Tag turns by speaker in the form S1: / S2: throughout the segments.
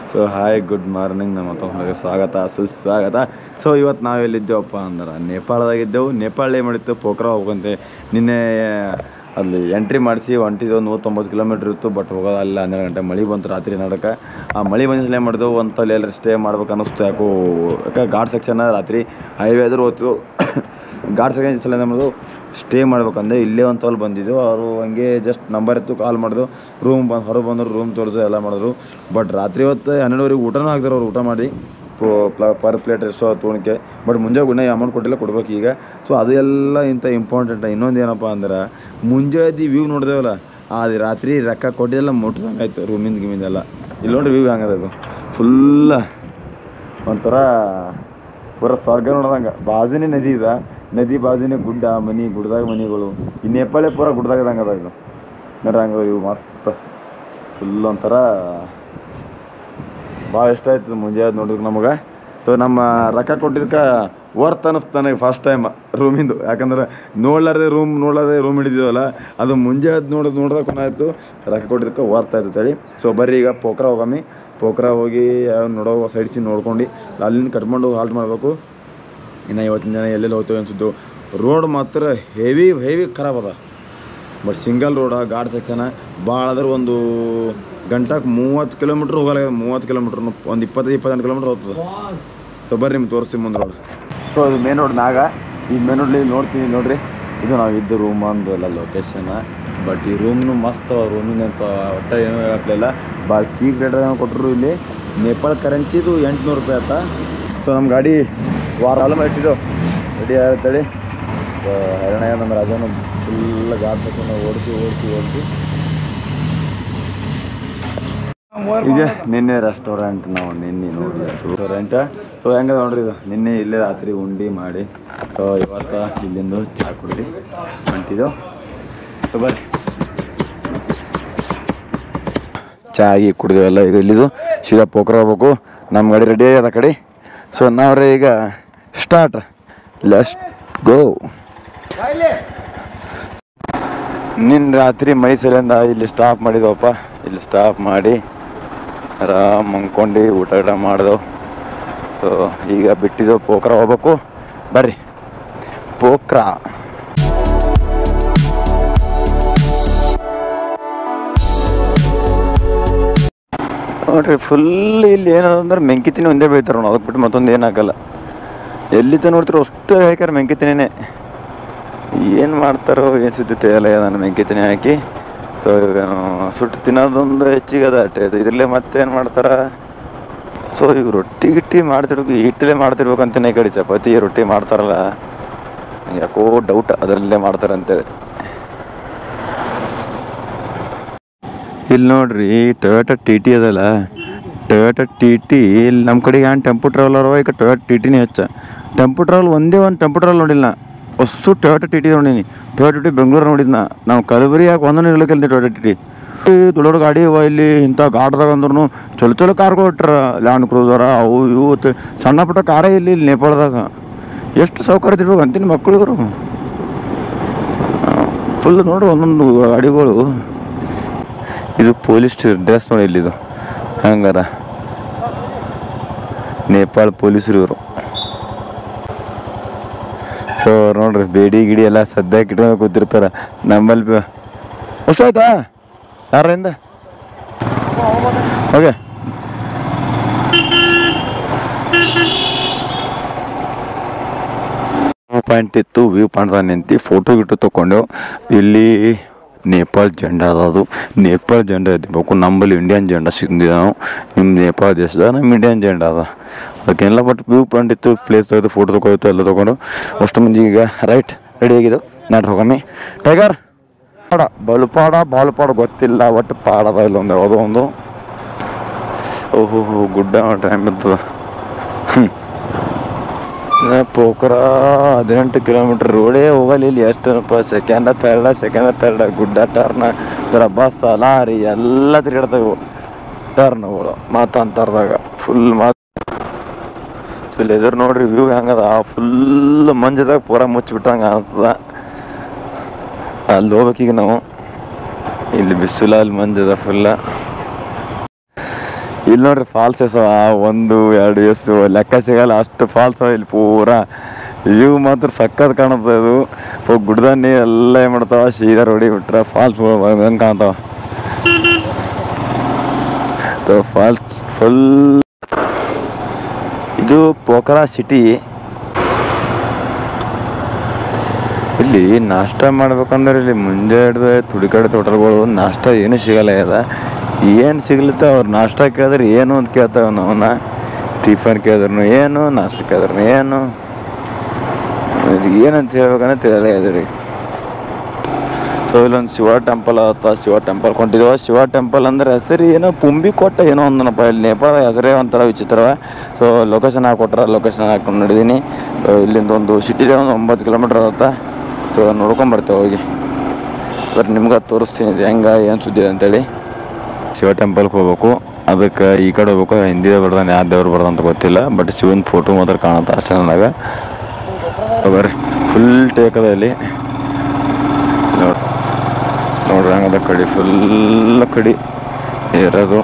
S1: So hi good morning ನಮ್ಮ ಮತ್ತೊಂದು ಸ್ವಾಗತ ಸುಸ್ವಾಗತ ಸೊ ಇವತ್ತು ನಾವು ಎಲ್ಲಿದ್ದೇವಪ್ಪ ಅಂದ್ರೆ ನೇಪಾಳದಾಗಿದ್ದೆವು ನೇಪಾಳ ಏನು ಮಾಡಿತ್ತು ಪೋಖ್ರಾ ಹೋಗಂತೆ ನಿನ್ನೆ ಅಲ್ಲಿ ಎಂಟ್ರಿ ಮಾಡಿಸಿ ಹೊಂಟಿದ್ದೆವು ನೂತ್ತೊಂಬತ್ತು ಕಿಲೋಮೀಟ್ರ್ ಇತ್ತು ಬಟ್ ಹೋಗೋದು ಅಲ್ಲ ಹನ್ನೆರಡು ಗಂಟೆ ಮಳೆ ಬಂತು ರಾತ್ರಿ ನಡಕ್ಕೆ ಆ ಮಳೆ ಬಂದಿಲ್ಲ ಏನು ಮಾಡಿದೆವು ಒಂದು ತಲೆ ಎಲ್ಲರೂ ಸ್ಟೇ ಮಾಡ್ಬೇಕು ಅನ್ನಿಸ್ತು ಯಾಕೋ ಯಾಕೆ ಘಾಟ್ ಸೆಕ್ಷನ್ ರಾತ್ರಿ ಹೈವೇ ಆದರೂ ಹೋಯ್ತು ಘಾಟ್ ಸೆಕ್ಷನ್ ಸಲ ಏನು ಮಾಡೋದು ಸ್ಟೇ ಮಾಡ್ಬೇಕಂದ್ರೆ ಇಲ್ಲೇ ಒಂದು ತೋಲ್ ಬಂದಿದ್ದು ಅವರು ಹಂಗೆ ಜಸ್ಟ್ ನಂಬರ್ ಇತ್ತು ಕಾಲ್ ಮಾಡಿದ್ರು ರೂಮ್ ಬಂದು ಹೊರಗೆ ಬಂದರು ರೂಮ್ ತೋರಿಸು ಎಲ್ಲ ಮಾಡಿದ್ರು ಬಟ್ ರಾತ್ರಿ ಹೊತ್ತು ಹನ್ನೆರಡುವರೆಗೆ ಊಟನೂ ಹಾಕ್ತಾರೆ ಅವ್ರು ಊಟ ಮಾಡಿ ಪರ್ ಪ್ಲೇಟ್ ಎಷ್ಟೋ ತೊಗೊಳಕ್ಕೆ ಬಟ್ ಮುಂಜಾನೆ ಗುಣ ಅಮೌಂಟ್ ಕೊಟ್ಟಿಲ್ಲ ಕೊಡ್ಬೇಕು ಈಗ ಸೊ ಅದು ಎಲ್ಲ ಇಂಥ ಇಂಪಾರ್ಟೆಂಟ್ ಇನ್ನೊಂದು ಏನಪ್ಪ ಅಂದ್ರೆ ಮುಂಜಾನೆ ವ್ಯೂ ನೋಡಿದೇವಲ್ಲ ಅದು ರಾತ್ರಿ ರೊಕ್ಕ ಕೊಟ್ಟಿದ್ದೆಲ್ಲ ಮುಟ್ಸಂಗೆ ಆಯ್ತು ರೂಮಿಂದ ಗಿಮಿಂದೆಲ್ಲ ಇಲ್ಲಿ ನೋಡ್ರಿ ವ್ಯೂ ಹೆಂಗದ ಅದು ಫುಲ್ಲ ಒಂಥರ ಪೂರ ಸ್ವರ್ಗ ನೋಡ್ದಂಗೆ ಬಾಜುನೇ ನದಿ ಇದೆ ನದಿ ಬಾಜುನೇ ಗುಡ್ಡ ಮನಿ ಗುಡ್ಡದಾಗ ಮನಿಗಳು ಈ ನೇಪಾಳೆ ಪೂರ ಗುಡ್ಡದಾಗದಂಗೆ ಅದ ಇದು ನೋಡ್ರಿ ಹಂಗೆ ಇವು ಮಸ್ತ್ ಫುಲ್ ಒಂಥರ ಭಾಳ ಇಷ್ಟ ಆಯ್ತು ಮುಂಜಾನೆ ನೋಡಿದ್ರೆ ನಮಗೆ ಸೊ ನಮ್ಮ ರೊಕ್ಕ ಕೊಟ್ಟಿದ್ದಕ್ಕೆ ವರ್ತ್ ಅನ್ನಿಸ್ತು ನನಗೆ ಫಸ್ಟ್ ಟೈಮ್ ರೂಮಿಂದು ಯಾಕಂದ್ರೆ ನೋಡ್ಲಾರ್ದೆ ರೂಮ್ ನೋಡ್ಲಾರ್ದೆ ರೂಮ್ ಹಿಡಿದಿವಲ್ಲ ಅದು ಮುಂಜಾನೆ ನೋಡೋದು ನೋಡ್ದಕ್ಕೆ ಏನಾಯ್ತು ರೊಕ್ಕ ಕೊಟ್ಟಿದ್ದಕ್ಕೆ ವರ್ತ್ ಆಯ್ತು ತಳಿ ಸೊ ಬರ್ರಿ ಈಗ ಪೋಖ್ರಾ ಹೋಗಮ್ಮಿ ಪೋಖ್ರಾ ಹೋಗಿ ಯಾವ ನೋಡೋ ಸೈಡ್ ಸೀನ್ ನೋಡ್ಕೊಂಡು ಅಲ್ಲಿಂದ ಕಟ್ಕೊಂಡು ಹಾಲ್ಟ್ ಮಾಡಬೇಕು ಇನ್ನು ಇವತ್ತಿನ ಜನ ಎಲ್ಲೆಲ್ಲಿ ಹೋಗ್ತೇವೆ ಅನ್ಸಿದ್ದು ರೋಡ್ ಮಾತ್ರ ಹೆವಿ ಹೆವಿ ಖರಾಬ್ ಅದ but single road ghat section ಭಾಳ ಅಂದ್ರೆ ಒಂದು ಗಂಟಕ್ಕೆ ಮೂವತ್ತು ಕಿಲೋಮೀಟ್ರ್ ಹೋಗಲ್ಲ ಮೂವತ್ತು ಕಿಲೋಮೀಟ್ರ್ ಒಂದು ಇಪ್ಪತ್ತೈದು ಇಪ್ಪತ್ತೆಂಟು ಕಿಲೋಮೀಟ್ರ್ ಹೋಗ್ತದೆ ಸೊ ಬರ್ರಿ ನಿಮ್ಗೆ ತೋರಿಸ್ತೀವಿ ಮುಂದೆ ರೋಡ್ ಸೊ ಇದು ಮೇನ್ ರೋಡ್ ನಾಗ ಈ ಮೇನ್ ರೋಡ್ಲಿ ನೋಡ್ತೀನಿ ನೋಡ್ರಿ ಇದು ನಾವು ಇದ್ದ ರೂಮ್ ಅಂದು ಎಲ್ಲ ಲೊಕೇಶನ್ ಬಟ್ ಈ ರೂಮ್ನು ಮಸ್ತ್ ರೂಮಿನ ಒಟ್ಟ ಏನೂ ಹೇಳಕ್ಲಿಲ್ಲ ಭಾಳ ಚೀಪ್ ರೇಟ್ ಕೊಟ್ಟರು ಇಲ್ಲಿ ನೇಪಾಳ ಕರೆನ್ಸಿದು ಎಂಟುನೂರು ರೂಪಾಯಿ ಆಯ್ತಾ ಸೊ ನಮ್ಮ ಗಾಡಿ ವಾರ ಅಲ್ಲ ಇಟ್ಟಿದ್ದು ರೆಡಿ ಆಗತ್ತೇಳಿ ಹರಣ ನಮ್ಮ ರಾಜನ ಫುಲ್ ಗಾಡ್ ಸೆಕ್ಷನ್ ಓಡಿಸಿ ಓಡಿಸಿ ಓಡಿಸಿ ಇದೆ ನಿನ್ನೆ ರೆಸ್ಟೋರೆಂಟ್ ನಾವು ನಿನ್ನೆ ನೋಡಿ ರೆಸ್ಟೋರೆಂಟ್ ಸೊ ಹೆಂಗ ನೋಡ್ರಿ ಇದು ನಿನ್ನೆ ಇಲ್ಲೇ ರಾತ್ರಿ ಉಂಡಿ ಮಾಡಿ ಸೊ ಇವತ್ತು ಇಲ್ಲಿಂದ ಚಹಾ ಕುಡ್ದು ಹೊಂಟಿದ್ದು ಸೊ ಬರ್ರಿ ಚಹಾ ಆಗಿ ಕುಡಿದೇವಲ್ಲ ಈಗ ಇಲ್ಲಿದು ಸೀದಾ ಪೋಖ್ರಾ ಹೋಗ್ಬೇಕು ನಮ್ಮ ಗಾಡಿ ರೆಡಿ ಆಗ್ಯದ ಆ ಕಡೆ ಸೊ ನಾವ್ರೆ ಈಗ ಸ್ಟಾರ್ಟ್ ಲೆಸ್ಟ್ ಗೋ ನಿನ್ನ ರಾತ್ರಿ ಮೈಸೂರಿಂದ ಇಲ್ಲಿ ಸ್ಟಾಪ್ ಮಾಡಿದ್ವಪ್ಪ ಇಲ್ಲಿ ಸ್ಟಾಪ್ ಮಾಡಿ ಆರಾಮ್ ಮಂದ್ಕೊಂಡು ಊಟ ಗಿಟ ಮಾಡ್ದೆವು ಸೊ ಈಗ ಬಿಟ್ಟಿದ್ದೆವು ಪೋಖ್ರಾ ಹೋಗ್ಬೇಕು ಬರ್ರಿ ಪೋಖ್ರಾ ನೋಡ್ರಿ ಫುಲ್ ಇಲ್ಲಿ ಏನದಂದ್ರೆ ಮೆಂಕಿತಿನಿ ಒಂದೇ ಬೆಳಿತಾರೆ ನೋಡಿ ಅದಕ್ಕೆ ಬಿಟ್ಟು ಮತ್ತೊಂದು ಏನಾಗಲ್ಲ ಎಲ್ಲಿ ತ ನೋಡ್ತಿರೋ ಅಷ್ಟು ಹಾಕ್ಯಾರ ಮೆಂಕಿತಿನೇ ಏನು ಮಾಡ್ತಾರೋ ಏನು ಸಿದ್ಧತೆ ಎಲ್ಲ ನಾನು ಮೆಂಕಿತಿನಿ ಹಾಕಿ ಸೊ ಈಗ ಸುಟ್ಟು ತಿನ್ನೋದೊಂದು ಹೆಚ್ಚಿಗೆ ಅದ ಅಷ್ಟೇ ಇದರಲ್ಲೇ ಮತ್ತೆ ಏನು ಮಾಡ್ತಾರ ಸೊ ಈಗ ರೊಟ್ಟಿ ಗಿಟ್ಟಿ ಮಾಡ್ತಿರ್ಬೇಕು ಹಿಟ್ಟಲ್ಲೇ ಮಾಡ್ತಿರ್ಬೇಕಂತನೇ ಈ ಕಡೆ ಚಪಾತಿ ರೊಟ್ಟಿ ಮಾಡ್ತಾರಲ್ಲ ನಂಗ್ ಯಾಕೋ ಡೌಟ್ ಅದರಲ್ಲೇ ಮಾಡ್ತಾರೆ ಅಂತೇಳಿ ಇಲ್ಲಿ ನೋಡ್ರಿ ಟೊಯೋಟ ಟಿ ಟಿ ಅದಲ್ಲ ಟೊಯೋಟ ಟಿ ಟಿ ಇಲ್ಲಿ ನಮ್ಮ ಕಡೆಗೆ ಏನು ಟೆಂಪು ಟ್ರಾವೆಲರ್ ಅವ ಈಗ ಟೊಯೋಟ ಟಿ ಟಿನೇ ಹೆಚ್ಚ ಟೆಂಪು ಟ್ರಾವೆಲ್ ಒಂದೇ ಒಂದು ಟೆಂಪು ಟ್ರಾವೆಲ್ ನೋಡಿಲ್ಲ ಹೊಸ್ಸು ಟೊಯೋಟ ಟಿ ಟಿ ನೋಡೀನಿ ಟೊಯೋಟ ಟಿ ಟಿ ಬೆಂಗಳೂರು ನೋಡಿದ್ನ ನಾವು ಕಲಬರಿ ಯಾಕೆ ಒಂದೂ ಇರ್ಲಿಕ್ಕೆ ಟೊಯೋಟ ಟಿ ಟಿ ದೊಡ್ಡ ದೊಡ್ಡ ಗಾಡಿ ಅವ ಇಲ್ಲಿ ಇಂಥ ಘಾಟ್ದಾಗ ಅಂದ್ರೂ ಚಲೋ ಚಲೋ ಕಾರ್ಗಳು ಇಟ್ರ ಲ್ಯಾಂಡ್ ಕ್ರೂಸರ ಅವು ಇವು ತ- ಸಣ್ಣ ಪುಟ್ಟ ಕಾರೇ ಇಲ್ಲಿ ಇಲ್ಲಿ ನೇಪಾಳದಾಗ ಎಷ್ಟು ಸೌಕರ್ಯ ಇರ್ಬೇಕು ಅಂತೀನಿ ಮಕ್ಕಳು ಇವರು ಫುಲ್ ನೋಡು ಒಂದೊಂದು ಗಾಡಿಗಳು ಇದು ಪೊಲೀಸ್ ಡ್ರೆಸ್ ನೋಡಿ ಇಲ್ಲಿದು ಹಂಗಾರ ನೇಪಾಳ ಪೊಲೀಸರು ಇವರು ಸೊ ನೋಡ್ರಿ ಬೇಡಿ ಗಿಡಿ ಎಲ್ಲ ಸದ್ಯಕ್ಕೆ ಇಟ್ಕೊಂಡು ಕೂತಿರ್ತಾರ ನಮ್ಮಲ್ಲಿ ಬ- ಅಷ್ಟು ಆಯ್ತಾ ಯಾರಿಂದ ಓಕೆ ಪಾಯಿಂಟ್ ಇತ್ತು ವ್ಯೂ ಪಾಯಿಂಟ್ ನಿಂತು ಫೋಟೋ ಗಿಟ್ಟು ತೊಗೊಂಡೆವು ಇಲ್ಲಿ ನೇಪಾಳ ಜೆಂಡಾ ಅದು ನೇಪಾಳ ಜೆಂಡಾ ಎತ್ತಬೇಕು ನಮ್ಮಲ್ಲಿ ಇಂಡಿಯನ್ ಜೆಂಡಾ ಸಿಗ್ದಿದೆ ನಾವು ನಿಮ್ಮ ನೇಪಾಳ ದೇಶದ ನಮ್ಮ ಇಂಡಿಯನ್ ಜೆಂಡಾ ಅದ ಅದಕ್ಕೆಲ್ಲ ಬಟ್ ವ್ಯೂ ಪಾಯಿಂಟ್ ಇತ್ತು ಪ್ಲೇಸ್ ತೆಗೆದು ಫೋಟೋ ತೊಗೊಳ್ತು ಎಲ್ಲ ತೊಗೊಂಡು ಅಷ್ಟು ಮಂದಿ ಈಗ ರೈಟ್ ರೆಡಿ ಆಗಿದ್ದು ನಾಟ್ ಹೋಗಮ್ಮಿ ಟೈಗರ್ ಪಾಡ ಬಲಪಾಡ ಬಾಲ್ಪಾಡ ಗೊತ್ತಿಲ್ಲ ಒಟ್ಟು ಪಾಡದ ಇಲ್ಲ ಒಂದು ಯಾವುದೋ ಒಂದು ಓಹೋ ಗುಡ್ಡ ಟೈಮ್ ಇರ್ತದ ಹ್ಞೂ ಪೋಖರಾ ಹದಿನೆಂಟು ಕಿಲೋಮೀಟ್ರ್ ರೋಡೇ ಹೋಗಲ್ಲ ಇಲ್ಲಿ ಎಷ್ಟಪ್ಪ ಸೆಕೆಂಡ ತರ್ಡ ಸೆಕೆಂಡ ತರ್ಡ ಗುಡ್ಡ ಟರ್ನ ಇದರ ಬಸ್ ಲಾರಿ ಎಲ್ಲ ತಿರುಗಾಡ್ತಾವೆ ಟರ್ನ್ಗಳು ಮಾತಾಂತರ್ದಾಗ ಫುಲ್ ಮಾತು ಸೊ ಇಲ್ಲಿ ಎದುರು ನೋಡ್ರಿ ವ್ಯೂ ಹೆಂಗದ ಫುಲ್ ಮಂಜದಾಗ ಪೂರ ಮುಚ್ಚಿಬಿಟ್ಟಂಗೆ ಅನಿಸ್ತದ ಅಲ್ಲಿ ಹೋಗ್ಬೇಕೀಗ ನಾವು ಇಲ್ಲಿ ಬಿಸಿಲ ಅಲ್ಲಿ ಮಂಜದ ಫುಲ್ಲ ಇಲ್ಲಿ ನೋಡ್ರಿ ಫಾಲ್ಸ್ ಎಸವ ಒಂದು ಎರಡು ಎಸು ಲೆಕ್ಕ ಸಿಗಲ್ಲ ಅಷ್ಟು ಫಾಲ್ಸ್ ಅವ ಇಲ್ಲಿ ಪೂರಾ ಇವು ಮಾತ್ರ ಸಕ್ಕತ್ ಕಾಣುತ್ತೆ ಅದು ಪು- ಗುಡ್ದ ನೀರು ಎಲ್ಲ ಏನ್ ಮಾಡ್ತಾವ ಸೀದಾ ರೋಡಿ ಬಿಟ್ರೆ ಫಾಲ್ಸ್ ಹಂಗೆ ಕಾಣ್ತಾವ ಫಾಲ್ಸ್ ಫುಲ್ ಇದು ಪೋಖರಾ ಸಿಟಿ ಇಲ್ಲಿ ನಾಷ್ಟ ಮಾಡ್ಬೇಕಂದ್ರೆ ಇಲ್ಲಿ ಮುಂಜೆ ಹಿಡ್ದು ತುಡಿಕಡೆ ಹೋಟೆಲ್ಗಳು ನಾಷ್ಟ ಏನು ಸಿಗಲ್ಲ ಅದ ಏನು ಸಿಗ್ಲತ್ತ ಅವ್ರು ನಾಷ್ಟ ಕೇಳಿದ್ರೆ ಏನು ಅಂತ ಕೇಳ್ತಾವ ನಾವನ್ನ ಟಿಫನ್ ಕೇಳಿದ್ರು ಏನು ನಾಷ್ಟ ಕೇಳಿದ್ರು ಏನು ಇದು ಏನಂತ ಹೇಳ್ಬೇಕಂದ್ರೆ ತಿಳಿಯಲ್ಲ ಇದೆ ರೀ ಸೊ ಇಲ್ಲೊಂದು ಶಿವ ಟೆಂಪಲ್ ಆತ ಶಿವ ಟೆಂಪಲ್ ಕೊಂಡಿದ್ದೇವೆ ಶಿವ ಟೆಂಪಲ್ ಅಂದ್ರೆ ಹೆಸರು ಏನೋ ಪುಂಬಿ ಕೊಟ್ಟ ಏನೋ ಒಂದನಪ್ಪ ಇಲ್ಲಿ ನೇಪಾಳ ಹೆಸರೇ ಒಂಥರ ವಿಚಿತ್ರವ ಸೊ ಲೊಕೇಶನ್ ಹಾಕೊಟ್ರ ಲೊಕೇಶನ್ ಹಾಕೊಂಡು ನೋಡಿದ್ದೀನಿ ಸೊ ಇಲ್ಲಿಂದ ಒಂದು ಸಿಟಿದೆ ಒಂದು ಒಂಬತ್ತು ಕಿಲೋಮೀಟ್ರ್ ಆಗುತ್ತಾ ಸೊ ನೋಡ್ಕೊಂಬರ್ತೇವೆ ಹೋಗಿ ಬಟ್ ನಿಮ್ಗೆ ತೋರಿಸ್ತೀನಿ ಇದು ಹೆಂಗೆ ಏನು ಸುದ್ದಿ ಇದೆ ಅಂತೇಳಿ ಶಿವ ಟೆಂಪಲ್ಗೆ ಹೋಗ್ಬೇಕು ಅದಕ್ಕೆ ಈ ಕಡೆ ಹೋಗ್ಬೇಕು ಹಿಂದಿ ಬರ್ದಾನೆ ಯಾವ ದೇವ್ರು ಬರ್ದಂತ ಗೊತ್ತಿಲ್ಲ ಬಟ್ ಶಿವನ ಫೋಟೋ ಮಾತ್ರ ಕಾಣುತ್ತೆ ಅಷ್ಟೇ ನನಗೆ ಬರ್ರಿ ಫುಲ್ ಟೇಕದ ಇಲ್ಲಿ ನೋಡ್ ನೋಡ್ರಿ ಹಂಗದ ಕಡಿ ಫುಲ್ ಕಡಿ ಇರೋದು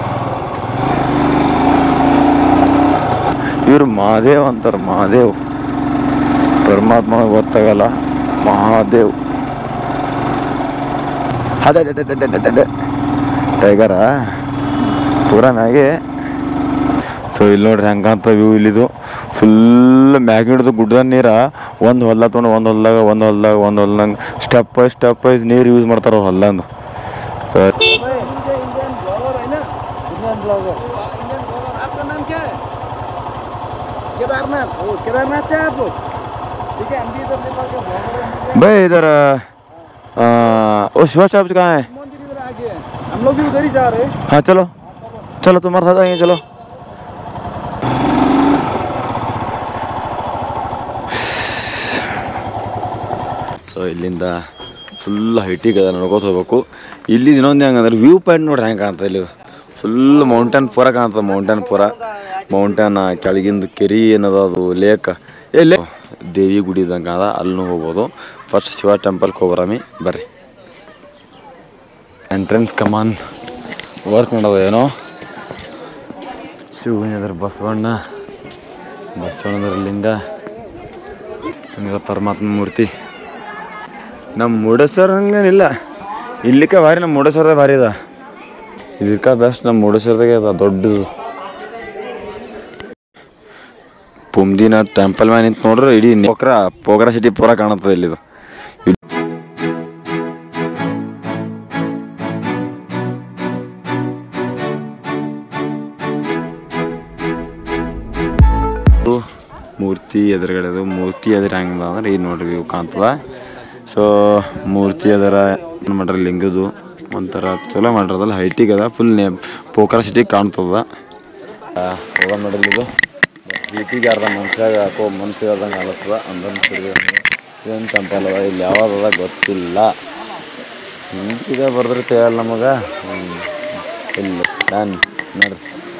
S1: ಇವ್ರು ಮಹಾದೇವ್ ಅಂತಾರೆ ಮಹಾದೇವ್ ಪರಮಾತ್ಮ ಗೊತ್ತಾಗಲ್ಲ ಮಹಾದೇವ್ ಅದೇ ಟೈಗರ ಪೂರ ಮ್ಯಾಗೆ ಸೊ ಇಲ್ಲಿ ನೋಡ್ರಿ ಹೆಂಗಂತ ವ್ಯೂ ಇಲ್ಲಿದು ಫುಲ್ ಮ್ಯಾಗ ಹಿಡಿದು ಗುಡ್ಡದ ನೀರ ಒಂದು ಹೊಲ ತೊಗೊಂಡು ಒಂದು ಹೊಲ್ದಾಗ ಒಂದು ಹೊಲ್ದಾಗ ಒಂದು ಹೊಲ್ದಾಗ ಸ್ಟೆಪ್ ವೈಸ್ ಸ್ಟೆಪ್ ವೈಸ್ ನೀರು ಯೂಸ್ ಮಾಡ್ತಾರ ಹೊಲ್ದಂದು ಸೊ
S2: इंडियन ब्लॉगर है ना इंडियन ब्लॉगर इंडियन ब्लॉगर आपका नाम क्या है केदारनाथ ओ केदारनाथ से आप ठीक है हम भी इधर नेपाल के ब्लॉगर हैं
S1: भाई इधर आ, वो शिवा साहब कहाँ है
S2: मंदिर इधर आगे है हम लोग भी उधर ही जा रहे हैं
S1: हाँ चलो चलो तुम्हारे साथ आएंगे चलो ಸೊ ಇಲ್ಲಿಂದ ಫುಲ್ ಹೈಟಿಗೆ ಅದ ನೋಡ್ಕೋತ ಹೋಗ್ಬೇಕು ಇಲ್ಲಿ ಇನ್ನೊಂದು ಹೆಂಗಂದ್ರೆ ವ್ಯೂ ಪಾಯಿಂಟ್ ನೋಡ್ರಿ ಹೆಂಗೆ ಕಾಣ್ತದೆ ಇಲ್ಲಿ ಫುಲ್ ಮೌಂಟೇನ್ ಪೂರ ಕಾಣ್ತದೆ ಮೌಂಟೇನ್ ಪೂರ ಮೌಂಟೇನ್ ಕೆಳಗಿಂದ ಕೆರಿ ಏನದ ಅದು ಲೇಕ್ ಏ ಲೇ ದೇವಿ ಗುಡಿ ಇದ್ದಂಗೆ ಅದ ಅಲ್ಲೂ ಹೋಗ್ಬೋದು ಫಸ್ಟ್ ಶಿವ ಟೆಂಪಲ್ಗೆ ಹೋಗ್ಬರಾಮಿ ಬರ್ರಿ ಎಂಟ್ರೆನ್ಸ್ ಕಮಾನ್ ವರ್ಕ್ ಮಾಡೋದು ಏನೋ ಶಿವನದ್ರ ಬಸವಣ್ಣ ಬಸವಣ್ಣದ್ರ ಲಿಂಗ ಹಂಗ ಪರಮಾತ್ಮ ಮೂರ್ತಿ ನಮ್ಮ ಮುರುಡೇಶ್ವರ ಹಂಗೇನಿಲ್ಲ ಇಲ್ಲಿಕ್ಕೆ ಭಾರಿ ನಮ್ಮ ಮುರುಡೇಶ್ವರದಾಗ ಭಾರಿ ಅದ ಇದಕ್ಕೆ ಬೆಸ್ಟ್ ನಮ್ಮ ಮುರುಡೇಶ್ವರದಾಗೆ ಅದ ದೊಡ್ಡದು ಪುಮ್ದಿನ ಟೆಂಪಲ್ ಮ್ಯಾನ್ ನಿಂತು ನೋಡ್ರಿ ಇಡೀ ಪೋಕ್ರ ಪೋಗ್ರಾ ಸಿಟಿ ಪೂರ ಕಾಣುತ್ತದೆ ಇಲ್ಲಿದು ಇದು ಮೂರ್ತಿ ಎದುರುಗಡೆದು ಮೂರ್ತಿ ಎದುರು ಹೆಂಗದ ಅಂದ್ರೆ ಇದು ನೋಡ್ರಿ ಇವು ಕಾಣ್ತದ ಸೊ ಮೂರ್ತಿ ಅದರ ಏನು ಮಾಡ್ರಿ ಲಿಂಗದು ಒಂಥರ ಚಲೋ ಮಾಡಿರೋದಲ್ಲ ಹೈಟಿಗೆ ಅದ ಫುಲ್ ನೇ ಪೋಖರ ಸಿಟಿ ಕಾಣ್ತದ ಹೋಗ ನೋಡ್ರಿ ಇದು ಹೀಟಿಗೆ ಅರ್ಧ ಮನುಷ್ಯಾಗ ಹಾಕೋ ಮನ್ಸಿಗೆ ಅರ್ಧಂಗೆ ಅಲತ್ತದ ಅಂದನ್ ಏನು ಟೆಂಪಲ್ ಅದ ಇಲ್ಲಿ ಯಾವ್ದದ ಗೊತ್ತಿಲ್ಲ ಹಿಂದಿಗೆ ಬರ್ದಿರ್ತೇವಲ್ಲ ನಮಗೆ ಇಲ್ಲ ನಾನು ನೋಡ್ರಿ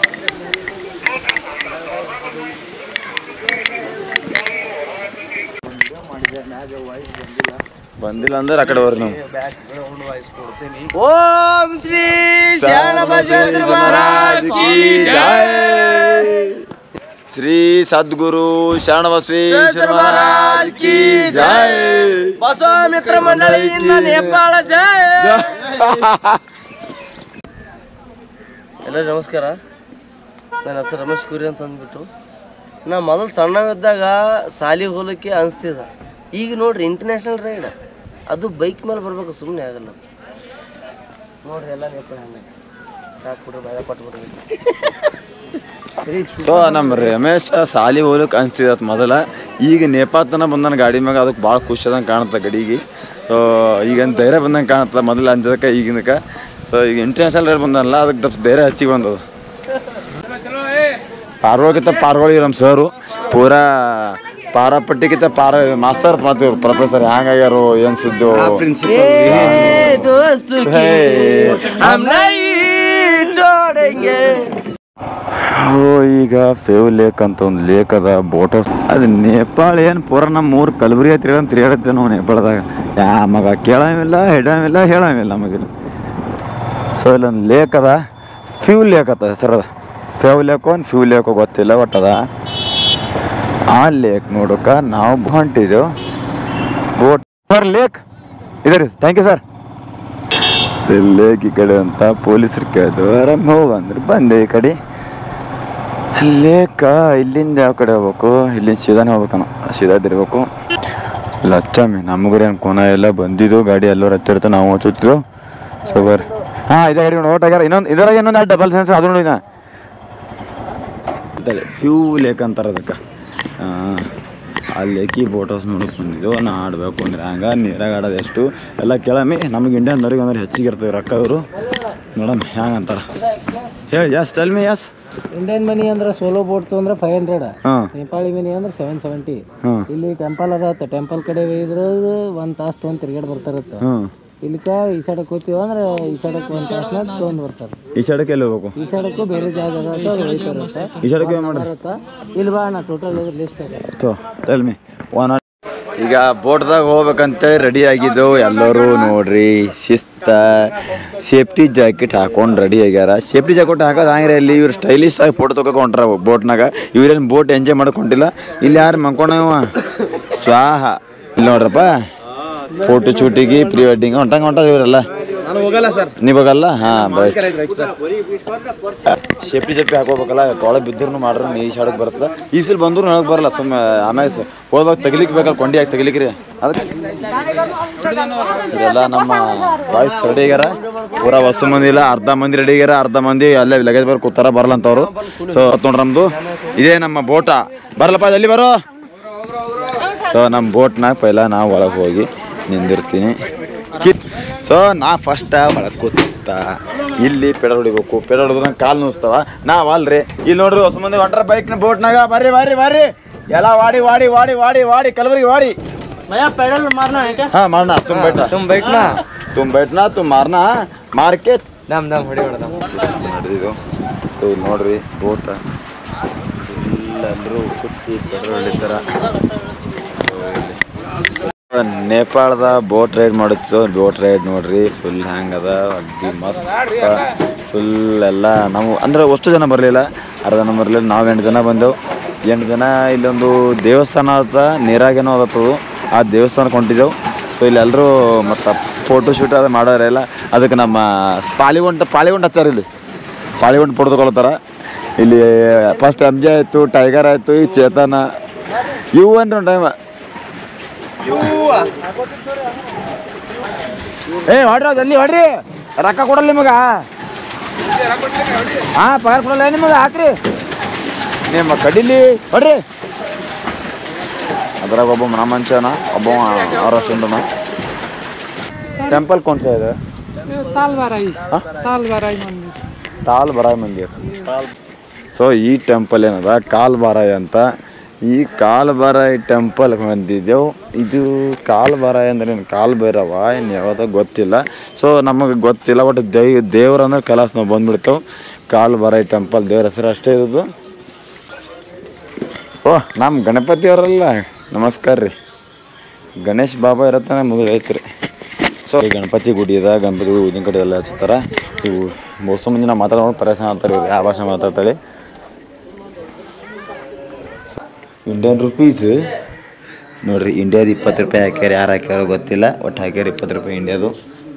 S1: ಬಂದಿಲ್ಲ ಅಂದ್ರೆ ಆ ಕಡೆ ಬರ್ರಿ ನೀವು
S2: ओम श्री
S1: ಶರಣಬಸವೇಶ್ವರ ಮಹಾರಾಜ್ ಕಿ ಜೈ. ಶ್ರೀ ಸದ್ಗುರು ಶರಣಬಸವೇಶ್ವರ ಮಹಾರಾಜ್ ಕಿ ಜೈ
S2: ಬಸವ ಮಿತ್ರ ಮಂಡಳಿಯಿಂದ ನೇಪಾಳ ಜಯ ಎಲ್ಲ ನಮಸ್ಕಾರ ನನ್ನ ಹೆಸರು ರಮೇಶ್ ಕುರಿ ಅಂತ ಅಂದ್ಬಿಟ್ಟು ನಾ ಮೊದಲು ಸಣ್ಣವಿದ್ದಾಗ ಸಾಲಿಗೆ ಹೋಗ್ಲಿಕ್ಕೆ ಅನಿಸ್ತಿದ ಈಗ ನೋಡ್ರಿ ಇಂಟರ್ನ್ಯಾಷನಲ್ ರೈಡ್ ಅದು ಬೈಕ್ ಮೇಲೆ ಬರ್ಬೇಕು ಸುಮ್ಮನೆ ಆಗಲ್ಲ ನೋಡ್ರಿ ಎಲ್ಲ ನೇಪಾಳ ಹಂಗೆ ಸಾಕು ಬಿಡ್ರಿ ಬಾಯ ಕೊಟ್ಬಿಡ್ರಿ
S1: ಸೊ ನಮ್ಮ ರಮೇಶ್ ಸಾಲಿ ಹೋಗ್ಲಿಕ್ಕೆ ಅನ್ಸಿದತ್ ಮೊದಲ ಈಗ ನೇಪಾಳ ತನ ಬಂದನ ಗಾಡಿ ಮ್ಯಾಗ ಅದಕ್ಕೆ ಭಾಳ ಖುಷಿ ಅದಂಗೆ ಕಾಣುತ್ತೆ ಗಡಿಗೆ ಸೊ ಈಗ ಧೈರ್ಯ ಬಂದಂಗೆ ಕಾಣುತ್ತೆ ಮೊದಲು ಅಂಜದಕ್ಕೆ ಈಗಿನಕ್ಕೆ ಸೊ ಈಗ ಇಂಟರ್ನ್ಯಾಷನಲ್ ರೇಟ್ ಬಂದನಲ್ಲ ಅದಕ್ಕೆ ಸ್ವಲ್ಪ ಧೈರ್ಯ ಹಚ್ಚಿಗೆ ಬಂದದು ಪಾರ್ವಳಿಗಿಂತ ಪಾರ್ವಳಿ ನಮ್ಮ ಸರು ಪೂರಾ ಪಾರಪಟ್ಟಿಗಿಂತ ಪಾರ ಮಾಸ್ತರ್ ಮಾತು ಪ್ರೊಫೆಸರ್ ಹ್ಯಾಂಗಾಗ್ಯಾರು ಏನು ಸುದ್ದು
S2: दोस्त
S1: ಹೇ.
S2: हम नहीं छोड़ेंगे
S1: ಓ ಈಗ ಫೇವ್ ಲೇಕ್ ಅಂತ ಒಂದು ಲೇಕ್ ಅದ ಬೋಟ್ ಹೌಸ್ ಅದು ನೇಪಾಳ ಏನು ಪೂರ ನಮ್ಮ ಊರು ಕಲಬುರಗಿ ತಿರ್ಗಂತ ತಿರ್ಗಾಡತ್ತೆ ನಾವು ನೇಪಾಳದಾಗ ಯಾ ಮಗ ಕೇಳಂಗಿಲ್ಲ ಹಿಡಂಗಿಲ್ಲ ಹೇಳಂಗಿಲ್ಲ ನಮಗಿಲ್ಲ ಸೊ ಇಲ್ಲೊಂದು ಲೇಕ್ ಅದ ಫ್ಯೂಲ್ ಲೇಕ್ ಅದ ಹೆಸರದ ಫ್ಯೂ ಲೇಕೋ ಒಂದು ಫ್ಯೂ ಲೇಕೋ ಗೊತ್ತಿಲ್ಲ ಒಟ್ಟದ ಆ ಲೇಕ್ ನೋಡೋಕ ನಾವು ಹೊಂಟಿದ್ದೆವು ಬೋಟ್ ಸರ್ ಲೇಕ್ ಇದೆ ರೀ thank you sir sir lake ಈ ಕಡೆ ಅಂತ ಪೊಲೀಸರು ಕೇಳಿದ್ರು ಆರಾಮ್ ಹೋಗಂದ್ರೆ ಬಂದೆ ಈ ಕಡೆ ಲೇಕ ಇಲ್ಲಿಂದ ಯಾವ ಕಡೆ ಹೋಗ್ಬೇಕು ಇಲ್ಲಿಂದ ಸೀದಾನೇ ಹೋಗ್ಬೇಕಣ್ಣ ಸೀದಾದಿರ್ಬೇಕು ಇಲ್ಲ ಹಚ್ಚಮ್ಮಿ ನಮಗ್ರಿ ಏನು ಕೋನ ಎಲ್ಲ ಬಂದಿದ್ದು ಗಾಡಿ ಎಲ್ಲರೂ ಹಚ್ಚಿಡ್ತು ನಾವು ಹಚ್ಚುತ್ತಿದ್ದು ಸೊ ಬರ್ರಿ ಹಾಂ ಇದೇ ಗಾಡಿ ಓಟ್ ಆಗ್ಯಾರ ಇನ್ನೊಂದು ಇದ್ರಾಗ ಇನ್ನೊಂದು ಡಬಲ್ ಸೆನ್ಸ್ ಅದು ನೋಡಿ ನಾ ಫ್ಯೂ ಲೇಕ್ ಅಂತಾರೆ ಅದಕ್ಕೆ ಹಾಂ ಆ ಲೇಕಿ ಬೋಟ್ ಹೌಸ್ ನೋಡಕ್ಕೆ ಬಂದಿದ್ದು ನಾ ಆಡಬೇಕು ಅಂದ್ರೆ ಹಂಗೆ ನೀರಾಗ ಆಡೋದು ಎಷ್ಟು ಎಲ್ಲ ಕೇಳಮ್ಮಿ ನಮಗೆ ಇಂಡಿಯನ್ದವ್ರಿಗೆ ಅಂದ್ರೆ ಹೆಚ್ಚಿಗೆ ಇರ್ತವೆ ರೊಕ್ಕ ಅವರು ನೋಡಮ್ ಹ್ಯಾಂಗೆ ಅಂತಾರೆ ಹೇಳಿ yes tell me yes
S2: Indian money ಅಂದ್ರೆ ಸೋಲೋ ಬೋಟ್ ಅಂದ್ರೆ ಫೈವ್ ಹಂಡ್ರೆಡ್
S1: ಹಾಂ
S2: ನೇಪಾಳಿ ಮನಿ ಅಂದ್ರೆ ಸೆವೆನ್ ಸೆವೆಂಟಿ
S1: ಹಾಂ
S2: ಇಲ್ಲಿ ಟೆಂಪಲ್ ಅದ ಟೆಂಪಲ್ ಕಡೆ ಇದ್ರೆ ಒಂದ್ ತಾಸು ತೊಗೊಂಡ್ ತಿರ್ಗಾಡ್ ಬರ್ತಾರತ್ತ
S1: ಹಾಂ
S2: ಇಲ್ಲಿಕ ಈ ಸೈಡಕ್ ಹೋಗ್ತೀವಿ ಅಂದ್ರೆ ಈ ಸೈಡಕ್ ಒಂದ್ ತಾಸ್ನಾಗ ತೊಗೊಂಡ್ ಬರ್ತಾರೆ
S1: ಈ ಸೈಡಕ್ಕೆ ಎಲ್ಲಿ ಹೋಗ್ಬೇಕು
S2: ಈ ಸೈಡಕ್ಕೂ ಬೇರೆ ಜಾಗ ಅದ ಅಂತ ಒಯ್ತಾರತ್ತ.
S1: ಈ ಸೈಡಕ್ಕೆ ಏನು ಮಾಡಿ
S2: ಬರತ್ತ ಇಲ್ಲಿ ಬಾ ನಾ ಟೋಟಲ್ ಲಿಸ್ಟ್ ಅದ
S1: ಥೋ ಟೆಲ್ ಮಿ ಒನ್ ಈಗ ಬೋಟ್ದಾಗ ಹೋಗ್ಬೇಕಂತ ರೆಡಿ ಆಗಿದ್ದೆವು ಎಲ್ಲರೂ ನೋಡ್ರಿ ಶಿಸ್ತ ಸೇಫ್ಟಿ ಜಾಕೆಟ್ ಹಾಕೊಂಡು ರೆಡಿ ಆಗ್ಯಾರ ಸೇಫ್ಟಿ ಜಾಕೆಟ್ ಹಾಕೋದು ಹಂಗ್ರೆ ಇಲ್ಲಿ ಇವ್ರು ಸ್ಟೈಲಿಶ್ ಆಗಿ ಫೋಟೋ ತೊಗೊಂಡ್ರ ಬೋಟ್ನಾಗ ಇವ್ರೇನು ಬೋಟ್ ಎಂಜಾಯ್ ಮಾಡ್ಕೊಂಡಿಲ್ಲ ಇಲ್ಲಿ ಯಾರು ಮನ್ಕೊಂಡವ ಸ್ವಾಹ ಇಲ್ಲಿ ನೋಡ್ರಪ್ಪ ಫೋಟೋ ಶೂಟಿಗೆ ಪ್ರೀ ವೆಡ್ಡಿಂಗ್ ಹೊಂಟಂಗೆ ಹೊಂಟದ ಇವರೆಲ್ಲ
S2: ನಾನು ಹೋಗಲ್ಲ ಸರ್
S1: ನೀವು ಹೋಗಲ್ಲ ಹಾಂ ಬೈಟ್ ಸೇಫ್ಟಿ ಸೇಫ್ಟಿ ಹಾಕೋಬೇಕಲ್ಲ ಕೊಳ ಬಿದ್ದರೂ ಮಾಡ್ರೆ ಈ ಶಾಡಕ್ಕೆ ಬರ್ತದೆ ಈ ಸಲ ಬಂದ್ರು ನನಗೆ ಬರಲ್ಲ ಸುಮ್ಮನೆ ಆಮ್ಯಾಗ ಸ- ಹೋಗ್ಬೇಕು ತೆಗಿಲಿಕ್ಕೆ ಬೇಕಲ್ಲ ಕೊಂಡಿ ಹಾಕಿ ತೆಗಿಲಿಕ್ರಿ ಅದಕ್ಕೆ ಇದೆಲ್ಲ ನಮ್ಮ ಬಾಯ್ಸ್ ರೆಡಿ ಆಗ್ಯಾರ ಪೂರಾ ವಸ್ತು ಮಂದಿ ಇಲ್ಲ ಅರ್ಧ ಮಂದಿ ರೆಡಿ ಆಗ್ಯಾರ ಅರ್ಧ ಮಂದಿ ಅಲ್ಲೇ ಲಗೇಜ್ ಬರ್ ಕೂತಾರ ಬರಲ್ಲ ಅಂತವ್ರು ಸೊ ನೋಡ್ರಿ ನಮ್ದು ಇದೇ ನಮ್ಮ ಬೋಟ ಬರಲ್ಲಪ್ಪ ಎಲ್ಲಿ ಬರೋ ಸೊ ನಮ್ಮ ಬೋಟ್ನಾಗ ಪೈಲ ನಾವು ಒಳಗೆ ಹೋಗಿ ನಿಂದಿರ್ತೀನಿ ಸೊ ನಾ ಫಸ್ಟ್ ಒಳಗೆ ಕೂತ ಇಲ್ಲಿ ಪೆಡಲ್ ಹೊಡಿಬೇಕು ಪೆಡಲ್ ಹೊಡೆದ್ರೆ ಕಾಲು ನುಸ್ತಾವ ನಾವ್ ಅಲ್ರಿ ಇಲ್ಲಿ ನೋಡ್ರಿ ಹೊಸ ಮಂದಿ ಹೊಂಟ್ರ ಬೈಕ್ನ ಬೋಟ್ನಾಗ ಬರ್ರಿ ಬರ್ರಿ ಬರ್ರಿ ಎಲ್ಲ ವಾಡಿ ವಾಡಿ ವಾಡಿ ವಾಡಿ ವಾಡಿ ಕಲಬರಿಗೆ ವಾಡಿ
S2: भैया पैडल मारना है क्या
S1: ಹಾ ಮಾಡೋಣ ತುಮ್ बैठना
S2: तुम बैठना
S1: तुम बैठना तुम मारना मार के
S2: दम दम ಹೊಡಿ ಹೊಡೆದ
S1: ನಡೆದಿದ್ದು ಸೊ ಇಲ್ಲಿ ನೋಡ್ರಿ ಬೋಟ್ ಎಲ್ಲರೂ ಕುತ್ತಿ ಪೆಟ್ರೋಲ್ ಹೊಡಿತಾರ ನೇಪಾಳದ ಬೋಟ್ ರೈಡ್ ಮಾಡಿತ್ತು ಬೋಟ್ ರೈಡ್ ನೋಡ್ರಿ ಫುಲ್ ಹ್ಯಾಂಗ್ ಅದ ಅಗ್ದಿ ಮಸ್ತ್ ಫುಲ್ ಎಲ್ಲ ನಾವು ಅಂದ್ರೆ ಅಷ್ಟು ಜನ ಬರಲಿಲ್ಲ ಅರ್ಧ ಜನ ಬರಲಿಲ್ಲ ನಾವು ಎಂಟು ಜನ ಬಂದೆವು ಎಂಟು ಜನ ಇಲ್ಲೊಂದು ದೇವಸ್ಥಾನ ಅದ ನೀರಾಗೇನೋ ಅದತ್ತದು ಆ ದೇವಸ್ಥಾನಕ್ಕೆ ಹೊಂಟಿದ್ದೆವು ಸೊ ಇಲ್ಲಿ ಎಲ್ಲರೂ ಮತ್ತು ಫೋಟೋ ಶೂಟ್ ಅದು ಮಾಡೋರೆಲ್ಲ ಅದಕ್ಕೆ ನಮ್ಮ ಪಾಲಿಗೊಂಡ ಪಾಲಿಗೊಂಡು ಹಚ್ಚಾರ ಇಲ್ಲಿ ಪಾಲಿಗೊಂಡು ಫೋಟೋ ತಗೊಳ್ತಾರ ಇಲ್ಲಿ ಫಸ್ಟ್ ಎಮ್ ಜೆ ಆಯಿತು ಟೈಗರ್ ಆಯಿತು ಈ ಚೇತನ ಇವು ಅಂದ್ರೆ ಒಂದು ಟೈಮ್ ಏ ಹೊಡ್ರಿ ಜಲ್ದಿ ಹೊಡ್ರಿ ರೊಕ್ಕ ಕೊಡಲ್ಲ ನಿಮಗ ಹಾ ಪಗಾರ ಕೊಡಲ್ಲ ನಿಮಗೆ ಹಾಕ್ರಿ ನಿಮ್ಮ ಕಡಿಲಿ ಹೊಡ್ರಿ ಅದ್ರಾಗ ಒಬ್ಬ ಮನಮಂಚನ ಒಬ್ಬ ಅವರಷ್ಟುಂಡನ ಟೆಂಪಲ್ ಕೊಂಡ್ಸ ಇದೆ
S2: तालबाराई
S1: हाँ?
S2: तालबाराई मंदिर
S1: ತಾಲ್ ಬರಾಯ್ ಮಂದಿರ ಸೊ ಈ ಟೆಂಪಲ್ ಏನದ ಕಾಲ್ ಬಾರಾಯ್ ಅಂತ ಈ ಕಾಲ್ ಬಾರಾಯ್ ಟೆಂಪಲ್ ಬಂದಿದ್ದೆವು ಇದು ಕಾಲ್ ಬಾರಾಯ್ ಅಂದ್ರೆ ಏನು ಕಾಲ್ ಭೈರವ ಏನು ಯಾವ್ದೋ ಗೊತ್ತಿಲ್ಲ ಸೊ ನಮಗೆ ಗೊತ್ತಿಲ್ಲ ಬಟ್ ದೈ ದೇವ್ರ ಅಂದ್ರೆ ಕಲಾಸ್ ನಾವು ಬಂದ್ಬಿಡ್ತೇವೆ ಕಾಲ್ ಬಾರಾಯ್ ಟೆಂಪಲ್ ದೇವ್ರ ಹೆಸರು ಅಷ್ಟೇ ಇರೋದು ಓ ನಮ್ಮ ಗಣಪತಿ ಅವರಲ್ಲ ನಮಸ್ಕಾರ ರೀ ಗಣೇಶ್ ಬಾಬಾ ಇರತ್ತಾನೆ ಮುಗಿದೈತ್ರಿ ಸೊ ಈ ಗಣಪತಿ ಗುಡಿ ಅದ ಗಣಪತಿ ಗುಡಿ ಊದಿನ ಕಡೆ ಎಲ್ಲ ಹಚ್ತಾರ ಇವು ಮೋಸ ಮಂದಿ ನಾವು ಮಾತಾಡೋದು ಪರೇಶಾನ ಅಂತಾರೆ ಇವ್ರು ಯಾವ ಭಾಷೆ ಮಾತಾಡ್ತಾಳೆ ಇಂಡಿಯನ್ ರುಪೀಸ್ ನೋಡ್ರಿ ಇಂಡಿಯಾದ ಇಪ್ಪತ್ತು ರೂಪಾಯಿ ಹಾಕ್ಯಾರ ಯಾರು ಹಾಕ್ಯಾರೋ ಗೊತ್ತಿಲ್ಲ ಒಟ್ಟು ಹಾಕ್ಯಾರ ಇಪ್ಪತ್ತು ರೂಪಾಯಿ ಇಂಡಿಯಾದು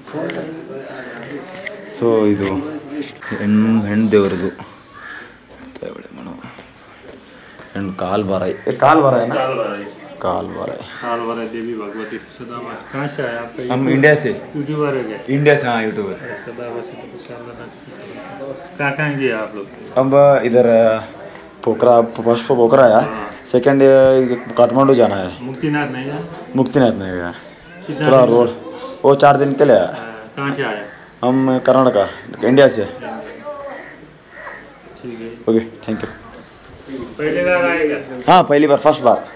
S1: ಸೊ ಇದು ಹೆಣ್ಣು ಹೆಣ್ಣು ದೇವ್ರದು ಹೆಣ್ಣು ಕಾಲ್ ಬಾರಾಯ್ ಏ, ಕಾಲ್ ಬಾರಾಯ್ ಕಾಲ್ ಬಾರಾಯ್
S3: सालवारा देवी भगवती सदा कहाँ से आए आप तो
S1: हम इंडिया से
S3: यूट्यूबर है क्या
S1: इंडिया से हाँ यूट्यूबर
S3: सदा वैसे तो कुछ कहाँ कहाँ गए आप लोग
S1: हम इधर पोखरा फर्स्ट पोखरा आया सेकंड काठमांडू जाना है
S3: मुक्तिनाथ नहीं है
S1: मुक्तिनाथ नहीं गया
S3: कितना
S1: थोड़ा
S3: दिन?
S1: रोड वो चार दिन के लिए आया
S3: आ, कहाँ से आए
S1: हम कर्नाटका इंडिया से
S3: ठीक है
S1: ओके थैंक यू
S3: पहले बार आएगा
S1: हाँ पहली बार फर्स्ट बार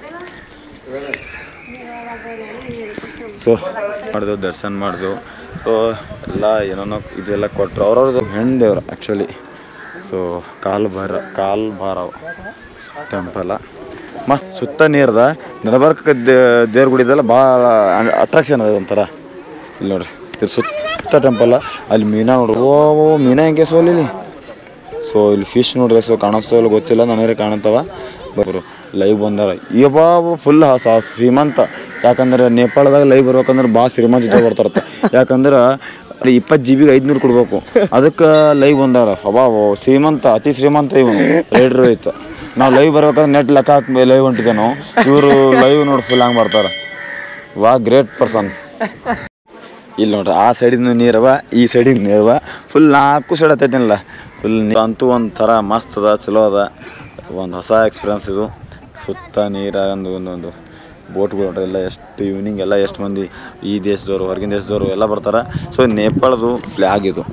S1: ಸೊ ಮಾಡಿದೆವು ದರ್ಶನ ಮಾಡಿದೆವು ಸೊ ಎಲ್ಲ ಏನೇನೋ ಇದೆಲ್ಲ ಕೊಟ್ಟರು ಅವ್ರವ್ರದ್ದು ಹೆಣ್ಣು ದೇವ್ರು ಆ್ಯಕ್ಚುಲಿ ಸೊ ಕಾಲ್ ಭಾರ ಕಾಲ್ ಭಾರವ್ ಟೆಂಪಲ ಮಸ್ತ್ ಸುತ್ತ ನೀರ್ದ ನಡಬರ್ಕ ದೇವ್ರ ಗುಡಿ ಇದೆಲ್ಲ ಭಾಳ ಅಟ್ರಾಕ್ಷನ್ ಅದ ಒಂಥರ ಇಲ್ಲಿ ನೋಡ್ರಿ ಇದು ಸುತ್ತ ಸುತ್ತ ಟೆಂಪಲ್ ಅಲ್ಲಿ ಮೀನಾ ನೋಡ್ರಿ ಓ ಓ ಮೀನಾ ಹೆಂಗೆ ಸೋಲಿಲಿ ಸೊ ಇಲ್ಲಿ ಫಿಶ್ ನೋಡ್ರಿ ಸೊ ಕಾಣಿಸ್ತೋ ಇಲ್ಲ ಗೊತ್ತಿಲ್ಲ ನನಗೆ ಕಾಣತ್ತವ ಬರು ಲೈವ್ ಬಂದಾರ ಯಬ್ಬಾ ಫುಲ್ ಶ್ರೀಮಂತ ಯಾಕಂದ್ರೆ ನೇಪಾಳದಾಗ ಲೈವ್ ಬರ್ಬೇಕಂದ್ರೆ ಭಾಳ ಶ್ರೀಮಂತ ಜೊತೆ ಬರ್ತಾರತ್ತ ಯಾಕಂದ್ರೆ ಅಲ್ಲಿ ಇಪ್ಪತ್ತು ಜಿ ಬಿಗೆ ಐದುನೂರು ಕೊಡ್ಬೇಕು ಅದಕ್ಕೆ ಲೈವ್ ಬಂದಾರ ಅಬ್ಬಾ ಶ್ರೀಮಂತ ಅತಿ ಶ್ರೀಮಂತ ಇವನು ರೈಡ್ರ್ ಐತೆ ನಾವು ಲೈವ್ ಬರ್ಬೇಕಾದ್ರೆ ನೆಟ್ ಲೆಕ್ಕ ಹಾಕಿ ಲೈವ್ ಹೊಂಟಿದ್ದೆ ನಾವು ಇವರು ಲೈವ್ ನೋಡಿ ಫುಲ್ ಹಂಗೆ ಬರ್ತಾರೆ ವಾ ಗ್ರೇಟ್ ಪರ್ಸನ್ ಇಲ್ಲಿ ನೋಡ್ರಿ ಆ ಸೈಡಿನ ನೀರವ ಈ ಸೈಡಿನ ನೀರವ ಫುಲ್ ನಾಲ್ಕು ಸೈಡ್ ಹತ್ತೈತಿನಲ್ಲ ಫುಲ್ ಅಂತೂ ಒಂದು ಥರ ಮಸ್ತ್ ಅದ ಚಲೋ ಅದ ಒಂದು ಹೊಸ ಎಕ್ಸ್ಪೀರಿಯನ್ಸ್ ಇದು ಸುತ್ತ ನೀರ ಒಂದು ಒಂದೊಂದು ಬೋಟ್ಗಳು ನೋಡ್ರಿ ಎಲ್ಲ ಎಷ್ಟು ಈವ್ನಿಂಗ್ ಎಲ್ಲ ಎಷ್ಟು ಮಂದಿ ಈ ದೇಶದವರು ಹೊರಗಿನ ದೇಶದವರು ಎಲ್ಲ ಬರ್ತಾರೆ ಸೊ ನೇಪಾಳದು ಫ್ಲ್ಯಾಗ್ ಇದು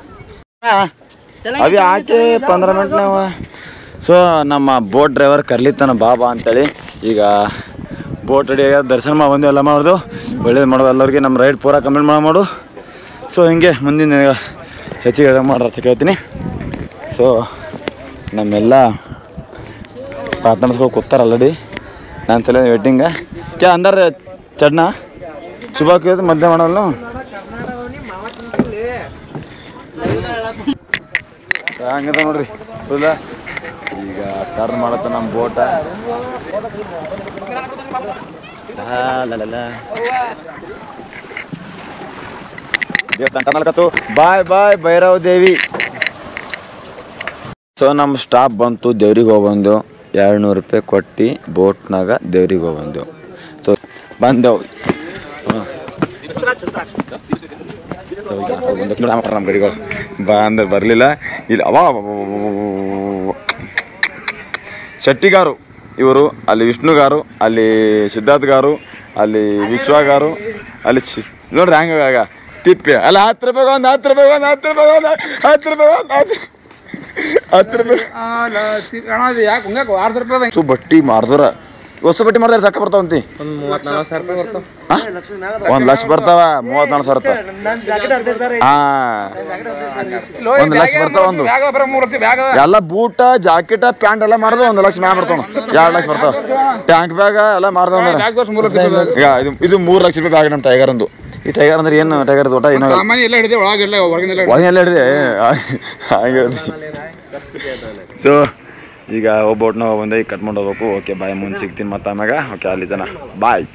S1: ಅವಿ ಆಚೆ ಪಂದ್ರ ಮಿನಿಟ್ ನಾವು ಸೊ ನಮ್ಮ ಬೋಟ್ ಡ್ರೈವರ್ ಕರ್ಲಿತ್ತಾನ ಬಾಬಾ ಅಂತೇಳಿ ಈಗ ಬೋಟ್ ರೆಡಿ ಆಗ್ಯದ ದರ್ಶನ ಮಾಡಿ ಬಂದು ಎಲ್ಲ ಮಾಡೋದು ಒಳ್ಳೇದು ಮಾಡೋದು ಎಲ್ಲರಿಗೆ ನಮ್ಮ ರೈಡ್ ಪೂರಾ ಕಂಪ್ಲೀಟ್ ಮಾಡಿ ಮಾಡು ಸೊ ಹಿಂಗೆ ಮುಂದಿನ ಹೆಚ್ಚಿಗೆ ಮಾಡ್ರ ಅಂತ ಕೇಳ್ತೀನಿ ಸೊ ನಮ್ಮೆಲ್ಲ ಪಾರ್ಟ್ನರ್ಸ್ಗಳು ಕೂತಾರ ಆಲ್ರೆಡಿ ನಾನು ತಲೆ ವೇಟಿಂಗ ಕ್ಯಾ ಅಂದಾರ ಚಡ್ನ ಶುಭ ಕೇಳಿದ್ರೆ ಮಧ್ಯ ಮಾಡಲ್ಲ ಹಂಗದ ನೋಡ್ರಿ ಫುಲ್ಲ ಈಗ ಟರ್ನ್ ಮಾಡತ್ತ ನಮ್ಮ ಬೋಟ ದೇವಸ್ಥಾನ turn bye bye Bhairav Devi so ನಮ್ಮ ಸ್ಟಾಪ್ ಬಂತು ದೇವ್ರಿಗೆ ಹೋಗ್ಬಂದು ಎರಡು ನೂರು ರೂಪಾಯಿ ಕೊಟ್ಟು ಬೋಟ್ನಾಗ ದೇವ್ರಿಗೆ ಹೋಗ್ಬಂದೆವು ಸೊ ಬಂದೆವು ಸೊ ಈಗ ಒಂದು ಕಿಲೋ ನಮ್ಮ ಗಡಿಗಳು ಬಾ ಅಂದ್ರೆ ಬರಲಿಲ್ಲ ಇಲ್ಲಿ ಅವ ಶೆಟ್ಟಿಗಾರು ಇವರು ಅಲ್ಲಿ ವಿಷ್ಣುಗಾರು ಅಲ್ಲಿ ಸಿದ್ಧಾರ್ಥ್ ಗಾರು ಅಲ್ಲಿ ವಿಶ್ವಗಾರು ಅಲ್ಲಿ ಶಿ- ನೋಡ್ರಿ ಹಂಗಾಗ ತಿಪ್ಪೆ ಅಲ್ಲ ಹತ್ತು ರೂಪಾಯಿ ಒಂದು ಹತ್ತು ರೂಪಾಯಿ ಒಂದು ಹತ್ತು ರೂಪಾಯಿ ಒಂದು ಹತ್ತು ರೂಪಾಯಿ ಒಂದು ಹತ್ತು ಹತ್ತು ರೂಪಾಯಿ
S3: ಯಾಕೆ ಹಂಗ ಆರ್ದ ರೂಪಾಯಿ
S1: ವಸ್ತು ಬಟ್ಟಿ ಮಾರ್ದರ ವಸ್ತು ಬಟ್ಟಿ ಮಾಡಿದ್ರೆ ಸಾಕ ಬರ್ತಾವಂತಿ
S3: ಒಂದು ಮೂವತ್ತು ನಲ್ವತ್ತು ಸಾವಿರ ರೂಪಾಯಿ ಬರ್ತಾವ
S1: ಒಂದ್ ಲಕ್ಷ ಬರ್ತಾವ ಮೂವತ್ನಾಲ್ಕು ಸಾವಿರ ರೂಪಾಯಿ ಹಾ ಒಂದ್ ಲಕ್ಷ ಬರ್ತಾವ ಒಂದು
S3: ಬ್ಯಾಗ ಬರೋ ಮೂರು ಲಕ್ಷ ಬ್ಯಾಗ
S1: ಎಲ್ಲ ಬೂಟ ಜಾಕೆಟ್ ಪ್ಯಾಂಟ್ ಎಲ್ಲ ಮಾಡಿದ್ರೆ ಒಂದು ಲಕ್ಷ ಮ್ಯಾಗ ಬರ್ತಾವ ಎರಡು ಲಕ್ಷ ಬರ್ತಾವ ಟ್ಯಾಂಕ್ ಬ್ಯಾಗ್ ಎಲ್ಲ ಮಾರ್ದವ
S3: ಬ್ಯಾಗ್ ದೋಸ್ ಮೂರು ಲಕ್ಷ ರೂಪಾಯಿ
S1: ಈಗ ಇದು ಇದು ಮೂರು ಲಕ್ಷ ರೂಪಾಯಿ ಬ್ಯಾಗ್ ನಮ್ಮ ಟೈಗರ್ ಅಂದು ಈ ಟೈಗರ್ ಅಂದ್ರೆ ಏನು ಟೈಗರ್ ತೋಟ ಏನೋ
S3: ಸಾಮಾನ್ಯ ಎಲ್ಲ ಹಿಡಿದೆ ಒಳಗೆಲ್ಲ ಹೊರಗಿನೆಲ್ಲ
S1: ಒಳಗೆಲ್ಲ ಹಿಡಿದೆ ಹಾಗೆ ಸೊ ಈಗ ಒಬ್ಬ ಬೋಟ್ನ ಬಂದೆ ಈಗ ಕಟ್ ಮಾಡಿ ಹೋಗ್ಬೇಕು ಓಕೆ ಬಾಯ್ ಮುಂದೆ ಸಿಗ್ತೀನಿ ಮತ್ತೆ ಆಮ್ಯಾಗ ಓಕೆ ಅಲ್ಲಿ ಜನ ಬಾಯ್